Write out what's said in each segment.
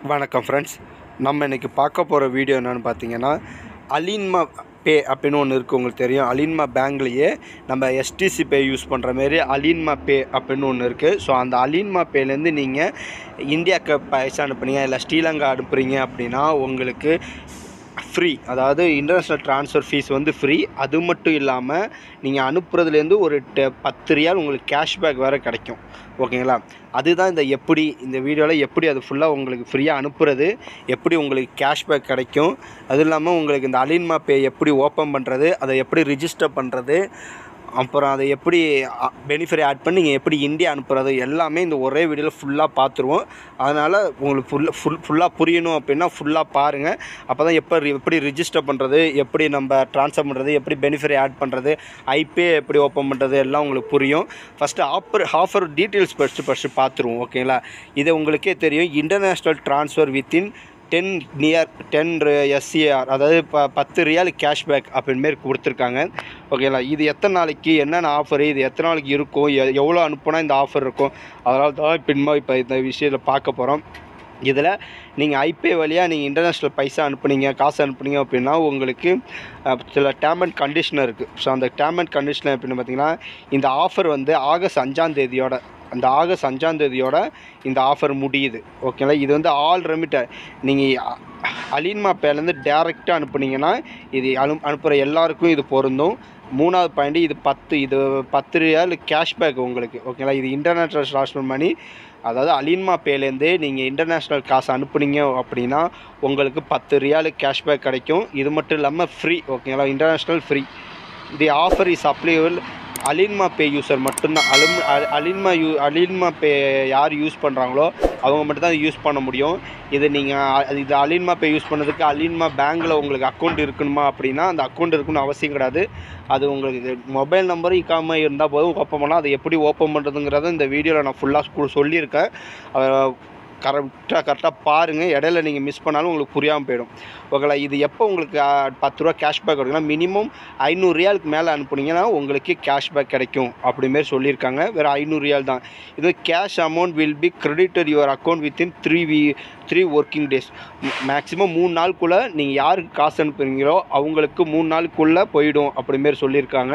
வணக்கம் ஃப்ரெண்ட்ஸ் நம்ம இன்றைக்கி பார்க்க போகிற வீடியோ என்னென்னு பார்த்தீங்கன்னா அலின்மா பே அப்படின்னு ஒன்று இருக்குது உங்களுக்கு தெரியும் அலின்மா பேங்க்லேயே நம்ம எஸ்டிசி பே யூஸ் பண்ணுற மாரி அலின்மா பே அப்படின்னு ஒன்று இருக்குது ஸோ அந்த அலின்மா பேலேருந்து நீங்கள் இந்தியாவுக்கு பைசா அனுப்புனீங்க இல்லை ஸ்ரீலங்கா அனுப்புகிறீங்க அப்படின்னா உங்களுக்கு ஃப்ரீ அதாவது இன்டர்நேஷ்னல் ட்ரான்ஸ்ஃபர் ஃபீஸ் வந்து ஃப்ரீ அது மட்டும் இல்லாமல் நீங்கள் அனுப்புறதுலேருந்து ஒரு டெ பத்து ரியால் உங்களுக்கு கேஷ்பேக் வேறு கிடைக்கும் ஓகேங்களா அதுதான் இந்த எப்படி இந்த வீடியோவில் எப்படி அது ஃபுல்லாக உங்களுக்கு ஃப்ரீயாக அனுப்புறது எப்படி உங்களுக்கு கேஷ்பேக் கிடைக்கும் அதுவும் இல்லாமல் உங்களுக்கு இந்த அலின்மா பே எப்படி ஓப்பன் பண்ணுறது அதை எப்படி ரிஜிஸ்டர் பண்ணுறது அப்புறம் அதை எப்படி பெனிஃபிட் ஆட் பண்ணி நீங்கள் எப்படி இந்தியா அனுப்புறது எல்லாமே இந்த ஒரே வீடியோவில் ஃபுல்லாக பார்த்துருவோம் அதனால் உங்களுக்கு ஃபுல் ஃபுல் ஃபுல்லாக புரியணும் அப்படின்னா ஃபுல்லாக பாருங்கள் அப்போ தான் எப்போ எப்படி ரிஜிஸ்டர் பண்ணுறது எப்படி நம்ம ட்ரான்ஸ்ஃபர் பண்ணுறது எப்படி பெனிஃபிட் ஆட் பண்ணுறது ஐபே எப்படி ஓப்பன் பண்ணுறது எல்லாம் உங்களுக்கு புரியும் first offer offer details first first பார்த்துருவோம் ஓகேங்களா இது உங்களுக்கே தெரியும் international transfer within ten near ten SCR அதாவது இப்போ பத்து ரியால் கேஷ்பேக் அப்படின்னு மாரி கொடுத்துருக்காங்க ஓகேங்களா இது எத்தனை நாளைக்கு என்னென்ன ஆஃபர் இது எத்தனை நாளைக்கு இருக்கும் எ- எவ்வளோ அனுப்புனா இந்த ஆஃபர் இருக்கும் அதனால தான் இப்போ இனிமே இப்போ இந்த விஷயத்தில் பார்க்க போகிறோம் இதில் நீங்கள் ஐபே வழியாக நீங்கள் இன்டர்நேஷ்னல் பைசா அனுப்புனீங்க காசு அனுப்புனீங்க அப்படின்னா உங்களுக்கு அஹ், சில டேம் அண்ட் கண்டிஷன் இருக்குது ஸோ அந்த டேம் அண்ட் கண்டிஷன் எப்படின்னு பார்த்தீங்கன்னா இந்த ஆஃபர் வந்து ஆகஸ்ட் அஞ்சாம் தேதியோட அந்த ஆகஸ்ட் அஞ்சாம் தேதியோட இந்த ஆஃபர் முடியுது ஓகேங்களா இது வந்து ஆல் ரெமிட்டர் நீங்கள் அலின்மா பேலேருந்து டேரெக்டாக அனுப்புனீங்கன்னா இது அனு அனுப்புகிற எல்லாருக்கும் இது பொருந்தும் மூணாவது பாயிண்ட் இது பத்து இது பத்து ரியால் கேஷ்பேக் உங்களுக்கு ஓகேங்களா இது இன்டர்நேஷ்னல் ட்ரான்ஸ்ஃபர் மணி அதாவது அலின்மா பேலேருந்து நீங்கள் இன்டர்நேஷ்னல் காசு அனுப்புனீங்க அப்படின்னா உங்களுக்கு பத்து ரியாலு கேஷ்பேக் கிடைக்கும் இது மட்டும் இல்லாமல் ஃப்ரீ ஓகேங்களா international free the offer is applicable Alinma pay user மட்டும்தான் அலும் அ- அலின்மா யூ அலின்மா பே யார் யூஸ் பண்ணுறாங்களோ அவங்க மட்டும் தான் யூஸ் பண்ண முடியும் இது நீங்கள் இது அலின்மா பே யூஸ் பண்ணதுக்கு அலின்மா பேங்க்கில் உங்களுக்கு அக்கௌண்ட் இருக்கணுமா அப்படின்னா அந்த அக்கௌண்ட் இருக்கணும்னு அவசியம் கிடையாது அது உங்களுக்கு மொபைல் நம்பரும் இக்காம இருந்தால் போதும் ஓப்பன் பண்ணலாம் அதை எப்படி ஓப்பன் பண்ணுறதுங்கிறத இந்த வீடியோவில் நான் ஃபுல்லாக சொல்லியிருக்கேன் அஹ் கரெக்டாக கரெக்டாக பாருங்கள் இடையில நீங்கள் மிஸ் பண்ணாலும் உங்களுக்கு புரியாமல் போயிடும் ஓகேங்களா இது எப்போ உங்களுக்கு அஹ், பத்து ரூபா கேஷ்பேக் கிடைக்குன்னா மினிமம் ஐநூறு ரியாலுக்கு மேலே அனுப்புனீங்கன்னா உங்களுக்கு கேஷ்பேக் கிடைக்கும் அப்படிமாரி சொல்லியிருக்காங்க வேறு ஐநூறு ரியால் தான் இது cash amount will be credited your account within three we three working days maximum மூணு நாளுக்குள்ளே நீங்கள் யாருக்கு காசு அனுப்புறீங்களோ அவங்களுக்கு மூணு நாளுக்குள்ளே போயிடும் அப்படிமாரி சொல்லியிருக்காங்க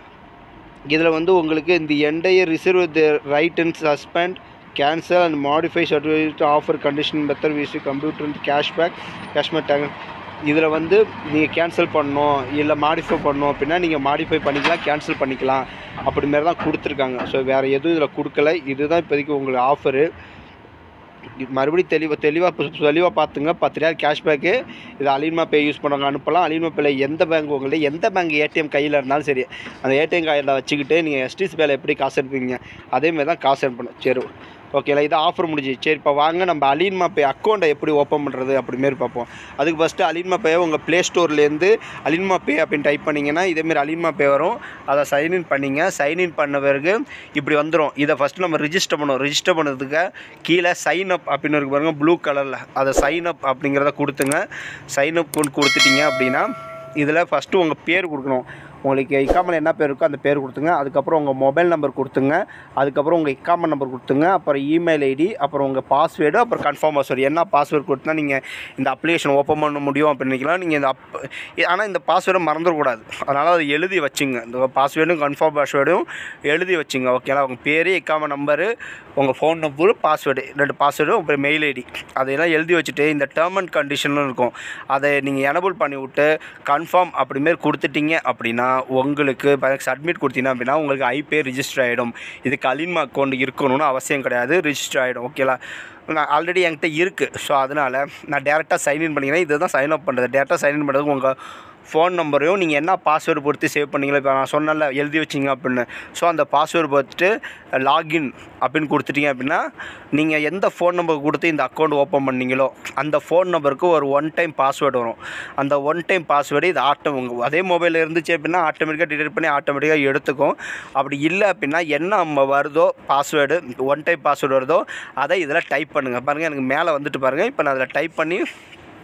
இதில் வந்து உங்களுக்கு இந்த entire reserve the right and suspend cancel and modify certificate offer condition method விசி computer and cashback cashback take இதில் வந்து நீங்கள் கேன்சல் பண்ணணும் இல்லை மாடிஃபை பண்ணணும் அப்படின்னா நீங்கள் மாடிஃபை பண்ணிக்கலாம் கேன்சல் பண்ணிக்கலாம் அப்படி மாரி தான் கொடுத்துருக்காங்க ஸோ வேறு எதுவும் இதில் கொடுக்கல இதுதான் இப்போதைக்கு உங்களுக்கு ஆஃபரு மறுபடியும் தெளிவாக தெளிவாக தெளிவாக பார்த்துங்க பத்து ரூபாய் கேஷ்பேக்கு இது அலின்மா பே யூஸ் பண்ணுறவங்க அனுப்பலாம் அலின்மா பேல எந்த பேங்க் உங்கள்ட்ட எந்த பேங்க் ஏடிஎம் கையில் இருந்தாலும் சரி அந்த ஏடிஎம் கையில் வச்சுக்கிட்டு நீங்கள் எஸ்டிசி பேல எப்படி காசு அனுப்புவீங்க அதேமாதிரி தான் காசு அனுப்பணும் சரி ஓகேல இது ஆஃபர் முடிஞ்சு சரி இப்போ வாங்க நம்ம அலின்மா பே அக்கௌண்ட்டை எப்படி ஓப்பன் பண்ணுறது அப்படிமாரி பார்ப்போம் அதுக்கு ஃபஸ்ட்டு அலின்மா பே உங்கள் ப்ளே ஸ்டோர்லேருந்து அலின்மா பே அப்படின்னு டைப் பண்ணிங்கன்னா இதேமாரி அலின்மா பே வரும் அதை சைன்இன் பண்ணிங்க சைன்இன் பண்ண பிறகு இப்படி வந்துடும் இதை ஃபஸ்ட்டு நம்ம ரிஜிஸ்டர் பண்ணுவோம் ரிஜிஸ்டர் பண்ணதுக்கு கீழே சைன் அப் அப்படின்னு இருக்கு பாருங்க ப்ளூ கலரில் அதை சைன் அப் அப்படிங்கிறத கொடுத்துங்க சைன் அப் கொடுத்துட்டீங்க அப்படின்னா இதில் ஃபஸ்ட்டு உங்கள் பேர் கொடுக்கணும் உங்களுக்கு இக்காமல் என்ன பேர் இருக்கோ அந்த பேர் கொடுத்துங்க அதுக்கப்புறம் உங்கள் மொபைல் நம்பர் கொடுத்துங்க அதுக்கப்புறம் உங்கள் இக்காமல் நம்பர் கொடுத்துங்க அப்புறம் இமெயில் ஐடி அப்புறம் உங்கள் பாஸ்வேர்டு அப்புறம் கன்ஃபார்ம் பாஸ்வேர்டு என்ன பாஸ்வேர்டு கொடுத்தா நீங்கள் இந்த அப்ளிகேஷன் ஓப்பன் பண்ண முடியும் அப்படின்னு நினைக்கலாம் நீங்கள் இந்த அப் ஆனால் இந்த பாஸ்வேர்டை மறந்துடக்கூடாது அதனால் அதை எழுதி வச்சுங்க இந்த பாஸ்வேர்டும் கன்ஃபார்ம் பாஸ்வேர்டும் எழுதி வச்சுங்க ஓகேங்களா உங்கள் பேர் இக்காம நம்பரு உங்கள் ஃபோன் நம்பரு பாஸ்வேர்டு ரெண்டு பாஸ்வேர்டும் அப்புறம் மெயில் ஐடி அதையெல்லாம் எழுதி வச்சுட்டு இந்த டேர்ம் அண்ட் கண்டிஷனும் இருக்கும் அதை நீங்கள் எனபிள் பண்ணி விட்டு கன்ஃபார்ம் அப்படிமாரி கொடுத்துட்டீங்க அப்படின்னா உங்களுக்கு சப்மிட் கொடுத்தீங்கன்னா அப்படின்னா உங்களுக்கு ஐபே ரிஜிஸ்டர் ஆகிடும் இதுக்கு அலின்மா அக்கௌண்ட் இருக்கணும்னு அவசியம் கிடையாது ரிஜிஸ்டர் ஆகிடும் ஓகேலா நான் ஆல்ரெடி என்கிட்ட இருக்குது ஸோ அதனால் நான் டேரெக்டாக சைன்இன் பண்ணிக்கிறேன் இதுதான் சைன் அப் பண்ணுறது டேரெக்டாக சைன்இன் பண்ணுறது உங்கள் ஃபோன் நம்பரையும் நீங்கள் என்ன பாஸ்வேர்டு பொறுத்து சேவ் பண்ணீங்களோ இப்போ நான் சொன்னேன்ல எழுதி வச்சிங்க அப்படின்னு ஸோ அந்த பாஸ்வேர்டு பார்த்துட்டு லாகின் அப்படின்னு கொடுத்துட்டீங்க அப்படின்னா நீங்கள் எந்த ஃபோன் நம்பர் கொடுத்து இந்த அக்கௌண்ட் ஓப்பன் பண்ணீங்களோ அந்த ஃபோன் நம்பருக்கு ஒரு ஒன் டைம் பாஸ்வேர்டு வரும் அந்த ஒன் டைம் பாஸ்வேர்டு இது ஆட்டம் உங்கள் அதே மொபைலில் இருந்துச்சு அப்படின்னா ஆட்டோமேட்டிக்காக டிடெக்ட் பண்ணி ஆட்டோமேட்டிக்காக எடுத்துக்கும் அப்படி இல்லை அப்படின்னா என்ன நம்ம வருதோ பாஸ்வேர்டு ஒன் டைம் பாஸ்வேர்டு வருதோ அதை இதில் டைப் பண்ணுங்கள் பாருங்கள் எனக்கு மேலே வந்துட்டு பாருங்கள் இப்போ நான் அதில் டைப் பண்ணி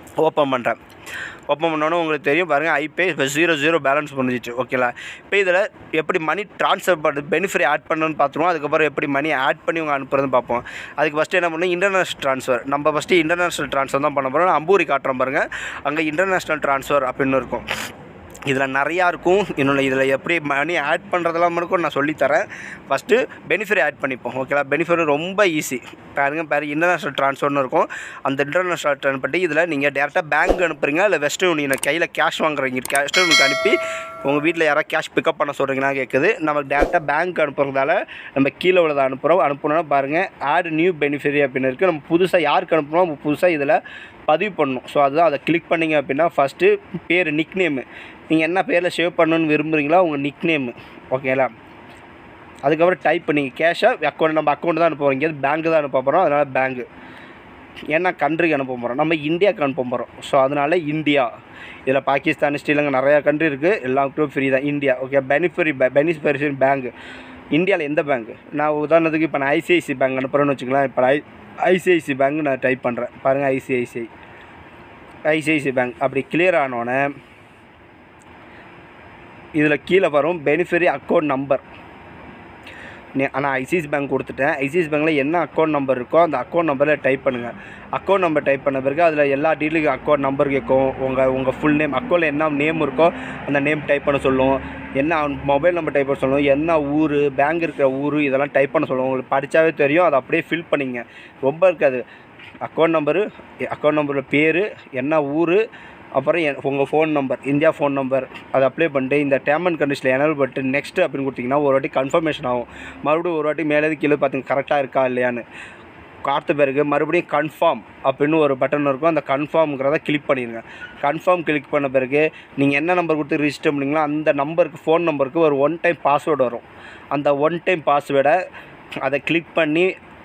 ஓப்பன் பண்ணுறேன் ஓப்பன் பண்ணோன்னே உங்களுக்கு தெரியும் பாருங்கள் ஐபே இப்போ ஜீரோ ஜீரோ பேலன்ஸ் முடிஞ்சிச்சு ஓகேங்களா இப்போ இதில் எப்படி மணி ட்ரான்ஸ்ஃபர் பண்ணுறது பெனிஃபிட் ஆட் பண்ணணும்னு பார்த்துருவோம் அதுக்கப்புறம் எப்படி மணி ஆட் பண்ணி உங்கள் அனுப்புறதுன்னு பார்ப்போம் அதுக்கு ஃபஸ்ட்டு என்ன பண்ணணும் இன்டர்நேஷனல் ட்ரான்ஸ்ஃபர் நம்ம ஃபஸ்ட்டு இன்டர்நேஷனல் ட்ரான்ஸ்ஃபர் தான் பண்ண போகிறோம் அம்பூரி காட்டுறோம் பாருங்கள் அங்கே இன்டர்நேஷ்னல் ட்ரான்ஸ்ஃபர் அப்படின்னு இருக்கும் இதில் நிறையா இருக்கும் இன்னொன்று இதில் எப்படி மணி ஆட் பண்ணுறதெல்லாம் இருக்கும் நான் சொல்லித்தரேன் ஃபஸ்ட்டு பெனிஃபிட் ஆட் பண்ணிப்போம் ஓகேங்களா பெனிஃபிட் ரொம்ப ஈஸி பாருங்க பாரு இன்டர்நேஷ்னல் ட்ரான்ஸ்ஃபர்னு இருக்கும் அந்த இன்டர்நேஷ்னல் ட்ரான் பண்ணி இதில் நீங்கள் டேரெக்டாக பேங்க் அனுப்புறீங்க இல்லை வெஸ்டர்ன் யூனியன் கையில் கேஷ் வாங்குறீங்க வெஸ்டர்ன் யூனியனுக்கு அனுப்பி உங்கள் வீட்டில் யாராவது கேஷ் பிக்கப் பண்ண சொல்கிறீங்கன்னா கேட்குது நம்ம டேரெக்டாக பேங்க் அனுப்புறதால நம்ம கீழே உள்ளதை அனுப்புகிறோம் அனுப்புனோன்னா பாருங்கள் ஆட் நியூ பெனிஃபிட் அப்படின்னு இருக்குது நம்ம புதுசாக யாருக்கு அனுப்புகிறோம் புதுசாக இதில் பதிவு பண்ணணும் ஸோ அதுதான் அதை கிளிக் பண்ணிங்க அப்படின்னா ஃபஸ்ட்டு பேர் நிக் நேமு நீங்கள் என்ன பேரில் சேவ் பண்ணணும்னு விரும்புகிறீங்களோ உங்கள் நிக் நேமு ஓகேங்களா அதுக்கப்புறம் டைப் பண்ணிங்க கேஷாக அக்கௌண்ட் நம்ம அக்கௌண்ட் தான் அனுப்புவோம் இங்கேருந்து பேங்க்கு தான் அனுப்ப போகிறோம் அதனால் பேங்க்கு ஏன்னா கண்ட்ரிக்கு அனுப்ப போகிறோம் நம்ம இந்தியாவுக்கு அனுப்ப போகிறோம் ஸோ அதனால் இந்தியா இதில் பாகிஸ்தான் ஸ்ரீலங்கா நிறையா கண்ட்ரி இருக்குது எல்லாத்துக்கும் ஃப்ரீ தான் இந்தியா ஓகே பெனிஃபரி பெனிஃபரிஷன் பேங்க் இந்தியாவில் எந்த பேங்க் நான் உதாரணத்துக்கு இப்போ நான் ஐசிஐசி பேங்க் அனுப்புகிறேன்னு வச்சுக்கலாம் இப்போ ஐ ஐசிஐசி பேங்க் நான் டைப் பண்ணுறேன் பாருங்கள் ஐசிஐசிஐ ஐசிஐசி பேங்க் அப்படி கிளியர் ஆனோடனே இதில் கீழே வரும் பெனிஃபரி அக்கௌண்ட் நம்பர் நான் ஐசிஐசி பேங்க் கொடுத்துட்டேன் ஐசிஐசி பேங்க்கில் என்ன அக்கௌண்ட் நம்பர் இருக்கோ அந்த அக்கௌண்ட் நம்பரில் டைப் பண்ணுங்கள் அக்கௌண்ட் நம்பர் டைப் பண்ண பிறகு அதில் எல்லா டீலுக்கு அக்கௌண்ட் நம்பர் கேட்கும் உங்கள் உங்கள் ஃபுல் நேம் அக்கௌண்ட்டில் என்ன நேம் இருக்கோ அந்த நேம் டைப் பண்ண சொல்லும் என்ன மொபைல் நம்பர் டைப் பண்ண சொல்லும் என்ன ஊர் பேங்க் இருக்கிற ஊர் இதெல்லாம் டைப் பண்ண சொல்லும் உங்களுக்கு படித்தாவே தெரியும் அதை அப்படியே ஃபில் பண்ணிங்க ரொம்ப இருக்காது அக்கௌண்ட் நம்பரு அக்கௌண்ட் நம்பரில் பேர் என்ன ஊர் அப்புறம் என் உங்கள் phone number India phone number அதை அப்ளை பண்ணிட்டு இந்த டேம் அண்ட் கண்டிஷனில் எனல் பண்ணிட்டு நெக்ஸ்ட் அப்படின்னு கொடுத்தீங்கன்னா ஒரு வாட்டி கன்ஃபர்மேஷன் ஆகும் மறுபடியும் ஒரு வாட்டி மேலே கீழே பார்த்துங்க கரெக்டாக இருக்கா இல்லையான்னு காத்த பிறகு மறுபடியும் கன்ஃபார்ம் அப்படின்னு ஒரு பட்டன் இருக்கும் அந்த கன்ஃபார்ம்ங்கிறத கிளிக் பண்ணிடுங்க கன்ஃபார்ம் கிளிக் பண்ண பிறகு நீங்கள் என்ன நம்பர் கொடுத்து ரிஜிஸ்டர் பண்ணீங்களோ அந்த நம்பருக்கு ஃபோன் நம்பருக்கு ஒரு ஒன் டைம் பாஸ்வேர்டு வரும் அந்த ஒன் டைம் பாஸ்வேர்டை அதை கிளிக் பண்ணி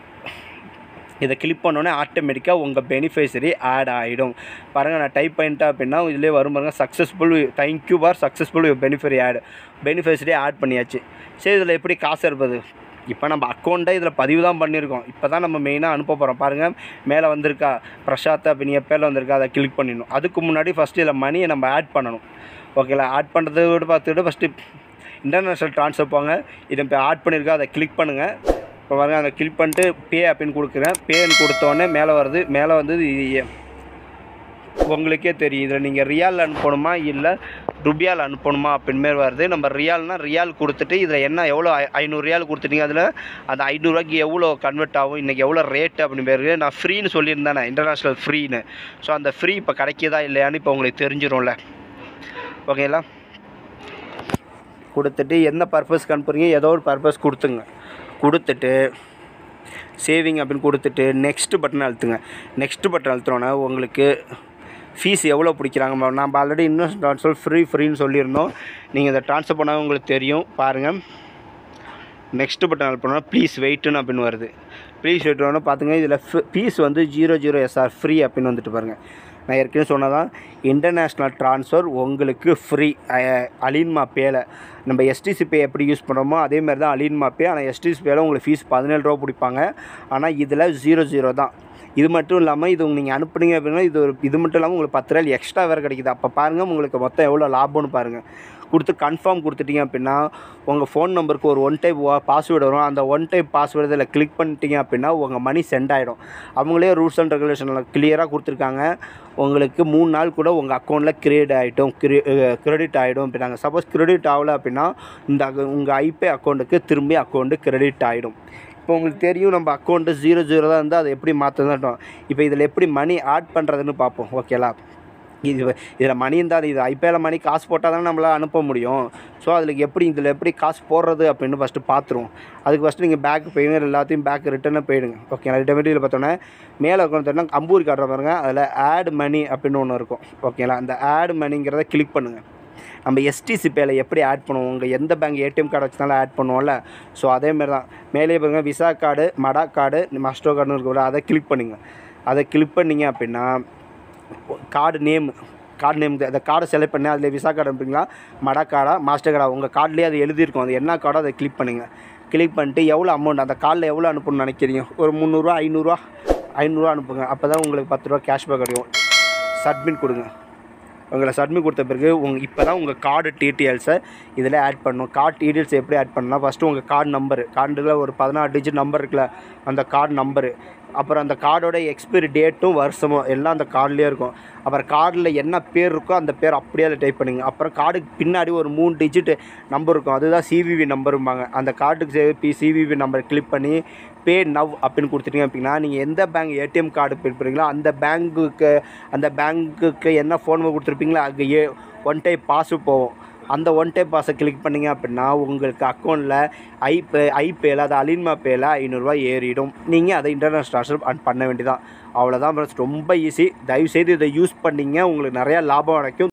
இதை கிளிக் பண்ணோன்னே ஆட்டோமேட்டிக்காக உங்கள் பெனிஃபிஷரி ஆட் ஆகிடும் பாருங்கள் நான் டைப் பண்ணிட்டேன் அப்படின்னா இதிலே வரும் பாருங்கள் successful thank you for successful beneficiary add beneficiary add பண்ணியாச்சு சரி இதில் எப்படி காசு இருப்பது இப்போ நம்ம அக்கௌண்ட்டை இதில் பதிவு தான் பண்ணியிருக்கோம் இப்போ தான் நம்ம மெயினாக அனுப்ப போகிறோம் பாருங்கள் மேலே வந்திருக்கா பிரசாத் அப்படின்னு என் பேரில் வந்திருக்கா அதை கிளிக் பண்ணிடணும் அதுக்கு முன்னாடி ஃபஸ்ட்டு இதில் மணியை நம்ம ஆட் பண்ணணும் ஓகேங்களா ஆட் பண்ணுறதை விட பார்த்துட்டு ஃபஸ்ட்டு இன்டர்நேஷ்னல் ட்ரான்ஸ்ஃபர் போங்க இதை இப்போ ஆட் பண்ணியிருக்கா அதை கிளிக் பண்ணுங்கள் இப்போ பாருங்க அதை கிளிக் பண்ணிட்டு பே அப்படின்னு கொடுக்குறேன் பேன்னு கொடுத்தோடனே மேலே வருது மேலே வந்து இது எ- உங்களுக்கே தெரியும் இதில் நீங்கள் ரியால் அனுப்பணுமா இல்லை ருபியால் அனுப்பணுமா அப்படின்னு மாரி வருது நம்ம ரியால்னால் ரியால் கொடுத்துட்டு இதில் என்ன எவ்வளோ ஐ- ஐநூறு ரியால் கொடுத்துட்டீங்க அதில் அந்த ஐநூறுரூவாய்க்கு எவ்வளோ கன்வெர்ட் ஆகும் இன்றைக்கி எவ்வளோ ரேட் அப்படின்னு பேருக்கு நான் ஃப்ரீன்னு சொல்லியிருந்தேனே இன்டர்நேஷ்னல் ஃப்ரீன்னு ஸோ அந்த ஃப்ரீ இப்போ கிடைக்குதா இல்லையான்னு இப்போ உங்களுக்கு தெரிஞ்சிரும்ல ஓகேங்களா கொடுத்துட்டு என்ன பர்பஸ்க்கு அனுப்புறீங்க ஏதோ ஒரு பர்பஸ் கொடுத்துங்க கொடுத்துட்டு சேவிங் அப்படின்னு கொடுத்துட்டு நெக்ஸ்ட் பட்டன் அழுத்துங்க நெக்ஸ்ட் பட்டன் அழுத்தினோன்னே உங்களுக்கு ஃபீஸ் எவ்வளோ பிடிக்கிறாங்க நம்ம ஆல்ரெடி இன்வெஸ்ட் ட்ரான்ஸ்ஃபர் ஃப்ரீ ஃப்ரீன்னு சொல்லியிருந்தோம் நீங்கள் இதை ட்ரான்ஸ்ஃபர் பண்ணால் உங்களுக்கு தெரியும் பாருங்கள் நெக்ஸ்ட் பட்டன் அனுப்பினா ப்ளீஸ் வெயிட்டுன்னு அப்படின்னு வருது ப்ளீஸ் வெயிட்னு பார்த்துங்க இதில் ஃபீஸ் வந்து ஜீரோ ஜீரோ எஸ்ஆர் ஃப்ரீ அப்படின்னு வந்துட்டு பாருங்கள் நான் ஏற்கனவே சொன்னதான் இன்டர்நேஷ்னல் ட்ரான்ஸ்ஃபர் உங்களுக்கு ஃப்ரீ அலின்மா பேல நம்ம எஸ்டிசி பே எப்படி யூஸ் பண்ணுறோமோ அதே மாதிரி தான் அலின்மா பே ஆனால் எஸ்டிசி பேல உங்களுக்கு ஃபீஸ் பதினேழு ரூபா பிடிப்பாங்க ஆனால் இதில் ஜீரோ ஜீரோ தான் இது மட்டும் இல்லாமல் இது நீங்கள் அனுப்புனீங்க அப்படின்னா இது ஒரு இது மட்டும் இல்லாமல் உங்களுக்கு பத்து ரூபாய் எக்ஸ்ட்ரா வேறு கிடைக்குது அப்போ பாருங்கள் உங்களுக்கு மொத்தம் எவ்வளோ லாபம்னு பாருங்கள் கொடுத்து கன்ஃபார்ம் கொடுத்துட்டீங்க அப்படின்னா உங்கள் ஃபோன் நம்பருக்கு ஒரு ஒன் டைப் பாஸ்வேர்டு வரும் அந்த ஒன் டைப் பாஸ்வேர்டு இதில் கிளிக் பண்ணிட்டீங்க அப்படின்னா உங்கள் மணி சென்ட் ஆகிடும் அவங்களே ரூல்ஸ் அண்ட் ரெகுலேஷனில் கிளியராக கொடுத்துருக்காங்க உங்களுக்கு மூணு நாள் கூட உங்கள் அக்கௌண்ட்டில் கிரெடிட் ஆகிட்டும் கிரெ கிரெடிட் ஆகிடும் அப்படின்னாங்க சப்போஸ் கிரெடிட் ஆகலை அப்படின்னா இந்த உங்கள் ஐபே அக்கௌண்ட்டுக்கு திரும்பி அக்கௌண்ட்டு கிரெடிட் ஆகிடும் இப்போ உங்களுக்கு தெரியும் நம்ம அக்கௌண்ட்டு ஜீரோ ஜீரோ தான் இருந்தால் அதை எப்படி மாற்றதான் இப்போ இதில் எப்படி மணி ஆட் பண்ணுறதுன்னு பார்ப்போம் ஓகேலா இது இதில் மணி இருந்தால் இது ஐபிஎல் மணி காசு போட்டால் தானே நம்மளால் அனுப்ப முடியும் ஸோ அதில் எப்படி இதில் எப்படி காசு போடுறது அப்படின்னு ஃபஸ்ட்டு பார்த்துருவோம் அதுக்கு ஃபஸ்ட்டு நீங்கள் பேக் போயிடுங்க எல்லாத்தையும் பேக் ரிட்டர்னாக போயிடுங்க ஓகே ரிட்டர்மெட்டியில் பார்த்தோன்னே மேலே உட்காந்துட்டோன்னா கம்பூரி காட்டுற பாருங்க அதில் ஆட் மணி அப்படின்னு ஒன்று இருக்கும் ஓகேங்களா அந்த ஆட் மணிங்கிறத கிளிக் பண்ணுங்கள் நம்ம எஸ்டிசி பேல எப்படி ஆட் பண்ணுவோம் உங்கள் எந்த பேங்க் ஏடிஎம் கார்டு வச்சுனாலும் ஆட் பண்ணுவோம்ல ஸோ அதேமாரி தான் மேலே பாருங்க Visa card Mada card master கார்டுன்னு இருக்குல்ல அதை கிளிக் பண்ணுங்க அதை கிளிக் பண்ணீங்க அப்படின்னா கார்டு நேம் கார்டு நேம் அந்த கார்டை செலக்ட் பண்ணி அதில் விசா கார்டு அனுப்புறீங்களா மடா கார்டா மாஸ்டர் கார்டா உங்கள் கார்ட்லேயே அது எழுதியிருக்கும் அது என்ன கார்டோ அதை கிளிக் பண்ணுங்கள் கிளிக் பண்ணிட்டு எவ்வளோ அமௌண்ட் அந்த கார்டில் எவ்வளோ அனுப்பணும்னு நினைக்கிறீங்க ஒரு முந்நூறுரூவா ஐநூறுரூவா ஐநூறுரூவா அனுப்புங்க அப்போ தான் உங்களுக்கு பத்து ரூபா கேஷ்பேக் கிடைக்கும் சப்மிட் கொடுங்க உங்களை சப்மிட் கொடுத்த பிறகு உங்கள் இப்போ தான் உங்கள் கார்டு டீட்டெயில்ஸை இதில் ஆட் பண்ணணும் கார்டு டீட்டெயில்ஸ் எப்படி ஆட் பண்ணலாம் ஃபஸ்ட்டு உங்கள் கார்டு நம்பரு கார்டில் ஒரு பதினாறு டிஜிட் நம்பர் இருக்குல்ல அந்த கார்டு நம்பரு அப்புறம் அந்த கார்டோட எக்ஸ்பைரி டேட்டும் வருஷமும் எல்லாம் அந்த கார்ட்லேயே இருக்கும் அப்புறம் கார்டில் என்ன பேர் இருக்கோ அந்த பேர் அப்படியே அதை டைப் பண்ணுங்க அப்புறம் கார்டுக்கு பின்னாடி ஒரு மூணு டிஜிட் நம்பர் இருக்கும் அதுதான் சிவிவி நம்பரும்பாங்க அந்த கார்டுக்கு பி சிவிவி நம்பர் கிளிக் பண்ணி பே நவ் அப்படின்னு கொடுத்துட்டீங்க அப்படின்னா நீங்கள் எந்த பேங்க் ஏடிஎம் கார்டு பிடிப்பீங்களோ அந்த பேங்க்குக்கு அந்த பேங்க்குக்கு என்ன ஃபோன் நம்பர் கொடுத்துருப்பீங்களோ அங்கே ஏ ஒன் டைம் பாஸு போகும் அந்த ஒன் டைம் பாஸை கிளிக் பண்ணிங்க அப்படின்னா உங்களுக்கு அக்கௌண்ட்டில் ஐபே ஐபேல அது அலின்மா பேல ஐநூறுரூவா ஏறிடும் நீங்கள் அதை இன்டர்நெட் ட்ரான்ஸ்ஃபர் பண்ண வேண்டியதான் அவ்வளோதான் ஃப்ரெண்ட்ஸ் ரொம்ப ஈஸி தயவுசெய்து இதை யூஸ் பண்ணிங்க உங்களுக்கு நிறையா லாபம் கிடைக்கும்